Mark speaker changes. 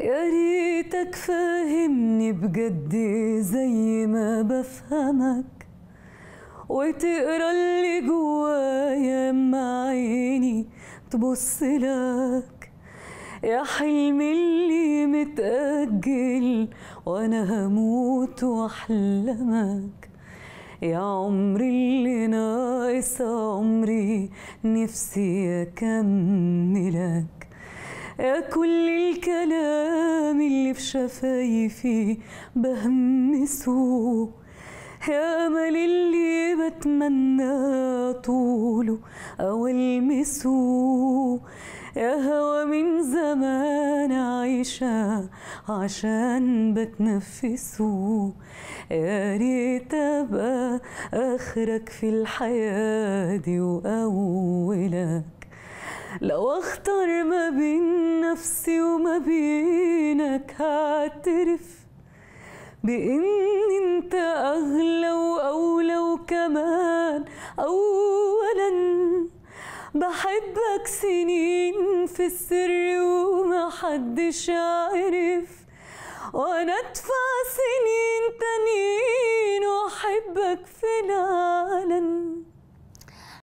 Speaker 1: يا ريتك فاهمني بجد زي ما بفهمك وتقرا اللي جوايا مع عيني تبص لك يا حلمي اللي متأجل وانا هموت واحلمك يا عمري اللي ناقص عمري نفسي اكملك يا كل الكلام اللي في شفايفي بهمسه يا امل اللي بتمنى طوله او المسه يا هوا من زمان عايشة عشان بتنفسه يا ريت ابقى اخرك في الحياة دي واولك لو اختار ما بين نفسي وما بينك هعترف بان انت اغلى واولى وكمان اولا بحبك سنين في السر ومحدش عارف وانا ادفع سنين تانيين واحبك في العلن